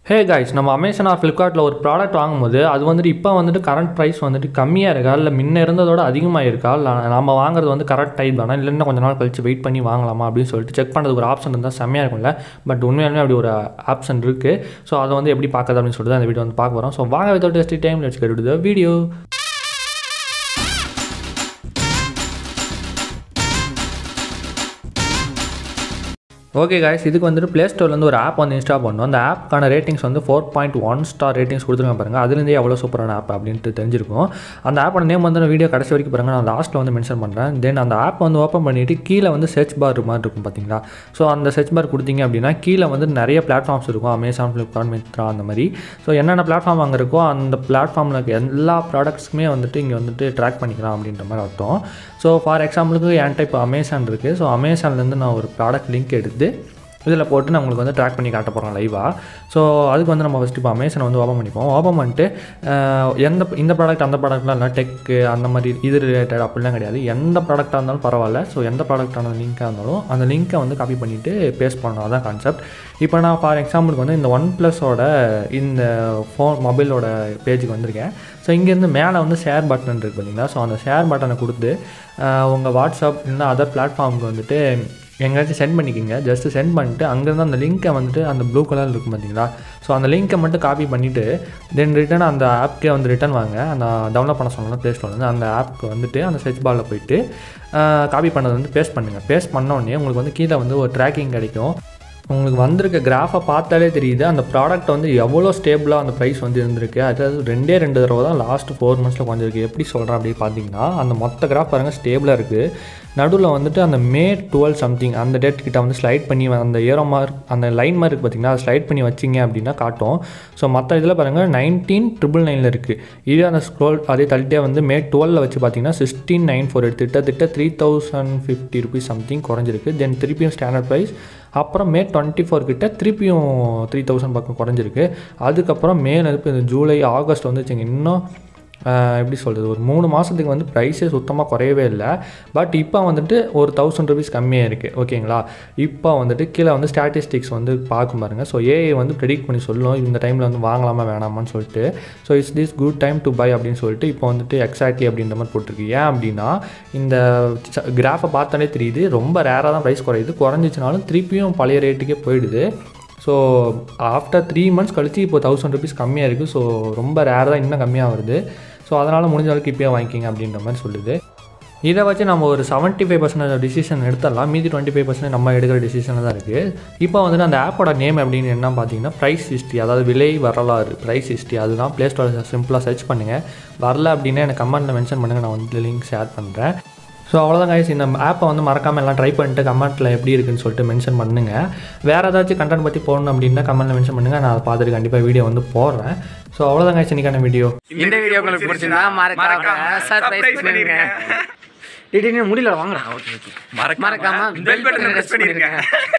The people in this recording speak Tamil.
ஹே கைஸ் நம்ம அமேசான் ஆர் ஃப்ளிப்கார்ட்டில் ஒரு ப்ராடக்ட் வாங்கும்போது அது வந்துட்டு இப்போ வந்துட்டு கரண்ட் ப்ரைஸ் வந்துட்டு கம்மியாக இருக்கா இல்லை முன்ன இருந்ததோட அதிகமாக இருக்கா இல்லை நம்ம வாங்குறது வந்து கரெக்ட் டைப் தானே இல்லைன்னா கொஞ்ச நாள் கழிச்சு வெயிட் பண்ணி வாங்கலாமா அப்படின்னு சொல்லிட்டு செக் பண்ணுறதுக்கு ஒரு ஆப்ஷன் இருந்தால் செம்மையாக இருக்கும்ல பட் உண்மையாலுமே அப்படி ஒரு ஆப்ஷன் இருக்குது ஸோ அதை வந்து எப்படி பார்க்குறது அப்படின்னு சொல்லிட்டு தான் இந்த வீடியோ வந்து பார்க்க போகிறோம் ஸோ வாங்க without test time let's get the video okay guys இதுக்கு வந்துட்டு ப்ளே ஸ்டோர்லேருந்து ஒரு ஆப் வந்து இன்ஸ்டால் பண்ணோம் அந்த ஆப்க்கான ரேட்டிங்ஸ் வந்து four point one star ratings கொடுத்துருங்க பாருங்கள் அதுலேருந்தே எவ்வளோ சூப்பரான ஆப் அப்படின்ட்டு தெரிஞ்சிருக்கும் அந்த ஆப்போட நேம் வந்து நான் வீடியோ கடைசி வரைக்கும் பாருங்கள் நான் லாஸ்ட்டில் வந்து மென்ஷன் பண்ணுறேன் தென் அந்த ஆப் வந்து ஓப்பன் பண்ணிவிட்டு கீழே வந்து சர்ச் பார் மாதிரி இருக்கும் பார்த்தீங்களா ஸோ அந்த சர்ச் பார் கொடுத்தீங்க அப்படின்னா கீழே வந்து நிறைய பிளாட்ஃபார்ம்ஸ் இருக்கும் அமேசான் ஃப்ளிப்கார்ட் மித்ரா அந்த மாதிரி ஸோ என்னென்ன பிளாட்ஃபார்ம் அங்கே இருக்கோ அந்த பிளாட்ஃபார்மில் இருக்க எல்லா ப்ராடக்ட்ஸுமே வந்துட்டு இங்கே வந்துட்டு ட்ராக் பண்ணிக்கலாம் அப்படின்ற மாதிரி அர்த்தம் ஸோ ஃபார் எக்ஸாம்பிளுக்கு என்கிட்ட இப்போ அமேசான் இருக்குது ஸோ அமேசான்லேருந்து நான் ஒரு ப்ராடக்ட் லிங்க் எடுத்து இதில் போட்டு நான் உங்களுக்கு வந்து ட்ராக் பண்ணி காட்ட போகிறோம் லைவாக ஸோ அதுக்கு வந்து நம்ம ஃபஸ்ட்டு இப்போ அமேசான் வந்து ஓப்பன் பண்ணிப்போம் ஓப்பன் பண்ணிட்டு அஹ், எந்த இந்த ப்ராடக்ட் அந்த ப்ராடக்ட்லாம் இல்லை டெக்கு அந்த மாதிரி இது ரிலேட்டட் அப்படிலாம் கிடையாது எந்த ப்ராடக்டாக இருந்தாலும் பரவாயில்ல ஸோ எந்த ப்ராடக்டான லிங்காக இருந்தாலும் அந்த லிங்க்கை வந்து காப்பி பண்ணிவிட்டு பேஸ்ட் பண்ணணும் அதான் கான்செப்ட் இப்போ நான் ஃபார் எக்ஸாம்பிளுக்கு வந்து இந்த ஒன் ப்ளஸோட இந்த ஃபோன் மொபைலோட பேஜுக்கு வந்திருக்கேன் ஸோ இங்கேருந்து மேலே வந்து ஷேர் பட்டன் இருக்குது பார்த்தீங்களா ஸோ அந்த ஷேர் பட்டனை கொடுத்து உங்கள் வாட்ஸ்அப் இல்லைன்னா அதர் பிளாட்ஃபார்முக்கு வந்துட்டு எங்கேயாச்சும் சென்ட் பண்ணிக்கிங்க ஜஸ்ட் சென்ட் பண்ணிட்டு அங்கேருந்து அந்த லிங்க்கை வந்துட்டு அந்த ப்ளூ கலர் இருக்கும் பார்த்தீங்களா ஸோ அந்த லிங்க்கை மட்டும் காப்பி பண்ணிவிட்டு தென் ரிட்டன் அந்த ஆப்க்கே வந்து ரிட்டன் வாங்க அந்த டவுன்லோட் பண்ண சொன்னோம் ப்ளே ஸ்டோர்லேருந்து அந்த ஆப்க்கு வந்துட்டு அந்த சர்ச் பாலில் போயிட்டு காப்பி பண்ணதை வந்து பேஸ்ட் பண்ணுங்கள் பேஸ்ட் பண்ண உடனே உங்களுக்கு வந்து கீழே வந்து ஒரு ட்ராக்கிங் கிடைக்கும் உங்களுக்கு வந்திருக்க கிராஃபை பார்த்தாலே தெரியுது அந்த ப்ராடக்ட் வந்து எவ்வளோ ஸ்டேபிளாக அந்த ப்ரைஸ் வந்து இருந்திருக்கு அதாவது ரெண்டே ரெண்டு தடவை தான் லாஸ்ட் ஃபோர் மந்த்ஸில் குறைஞ்சிருக்கு எப்படி சொல்கிறேன் அப்படி பார்த்தீங்கன்னா அந்த மொத்த கிராஃப் பாருங்கள் ஸ்டேபிளாக இருக்குது நடுவில் வந்துட்டு அந்த மே டுவெல் சம்திங் அந்த டேட் கிட்ட வந்து ஸ்லைட் பண்ணி அந்த ஏரோ மார்க் அந்த லைன் மார்க் இருக்குது பார்த்தீங்கன்னா அதை ஸ்லைட் பண்ணி வச்சிங்க அப்படின்னா காட்டும் ஸோ மற்ற இதில் பாருங்கள் நைன்டீன் ட்ரிபிள் நைனில் இருக்குது இதே அந்த ஸ்க்ரோல் அதே தள்ளிட்டே வந்து மே டுவெலில் வச்சு பார்த்தீங்கன்னா சிக்ஸ்டீன் நைன் ஃபோர் கிட்டத்தட்ட three thousand fifty rupees something குறைஞ்சிருக்கு தென் திருப்பியும் ஸ்டாண்டர்ட் ப்ரைஸ் அப்புறம் மே டுவெண்ட்டி ஃபோர் கிட்ட திருப்பியும் த்ரீ தௌசண்ட் பக்கம் குறைஞ்சிருக்கு அதுக்கப்புறம் மே இப்போ இந்த ஜூலை ஆகஸ்ட் வந்துச்சுங்க இன்னும் ஆஹ், எப்படி சொல்கிறது ஒரு மூணு மாதத்துக்கு வந்து ப்ரைஸே சுத்தமாக குறையவே இல்லை பட் இப்போ வந்துட்டு ஒரு தௌசண்ட் ருபீஸ் கம்மியாக இருக்குது ஓகேங்களா இப்போ வந்துட்டு கீழே வந்து ஸ்டாட்டிஸ்டிக்ஸ் வந்து பார்க்கும் பாருங்கள் ஸோ ஏஐ வந்து ப்ரெடிக்ட் பண்ணி சொல்லும் இந்த டைமில் வந்து வாங்கலாமா வேணாமான்னு சொல்லிட்டு so it's this good time to buy அப்படின்னு சொல்லிட்டு இப்போ வந்துட்டு எக்ஸாக்ட்லி அப்படின்ற மாதிரி போட்டிருக்கு ஏன் அப்படின்னா இந்த கிராஃபை பார்த்தாலே தெரியுது ரொம்ப ரேராக தான் ப்ரைஸ் குறையுது குறைஞ்சிச்சினாலும் திருப்பியும் பழைய ரேட்டுக்கே போயிடுது ஸோ ஆஃப்டர் த்ரீ மந்த்ஸ் கழிச்சு இப்போ தௌசண்ட் ருபீஸ் கம்மியாக இருக்குது ஸோ ரொம்ப ரேர் தான் இன்னும் கம்மியாக வருது ஸோ அதனால் முடிஞ்ச அளவுக்கு இப்போயே வாங்கிக்கிங்க அப்படின்ற மாதிரி சொல்லுது இதை வச்சு நம்ம ஒரு செவன்ட்டி ஃபைவ் பர்சன்ட் டிசிஷன் எடுத்துடலாம் மீதி டுவெண்ட்டி ஃபைவ் பர்சன்ட் நம்ம எடுக்கிற டிசிஷனில் தான் இருக்குது இப்போ வந்துட்டு அந்த ஆப்போட நேம் அப்படின்னு என்ன பார்த்தீங்கன்னா ப்ரைஸ் ஹிஸ்ட்ரி அதாவது விலை வரலாறு ப்ரைஸ் ஹிஸ்ட்ரி அதுதான் ப்ளே ஸ்டோரில் சிம்பிளாக சர்ச் பண்ணுங்கள் வரல அப்படின்னா எனக்கு கமெண்ட்டில் மென்ஷன் பண்ணுங்கள் நான் வந்து லிங்க் ஷேர் பண்ணுறேன் ஸோ அவ்வளோதான் கைஸ் இந்த ஆப்பை வந்து மறக்காமல் எல்லாம் ட்ரை பண்ணிட்டு கமெண்ட்டில் எப்படி இருக்குன்னு சொல்லிட்டு மென்ஷன் பண்ணுங்கள் வேறு ஏதாச்சும் கண்டென்ட் பற்றி போடணும் அப்படின்னா கமெண்ட்டில் மென்ஷன் பண்ணுங்கள் நான் அதை பார்த்துட்டு கண்டிப்பாக வீடியோ வந்து போடுறேன் ஸோ அவ்வளோதான் கைஸ் இன்னைக்கான வீடியோ இந்த வீடியோ உங்களுக்கு பிடிச்சிருந்தா மறக்காம சர்ப்ரைஸ் பண்ணிருங்க திடீர்னு முடியல வாங்கடா மறக்காம பெல் பட்டனை பிரஸ் பண்ணிருங்க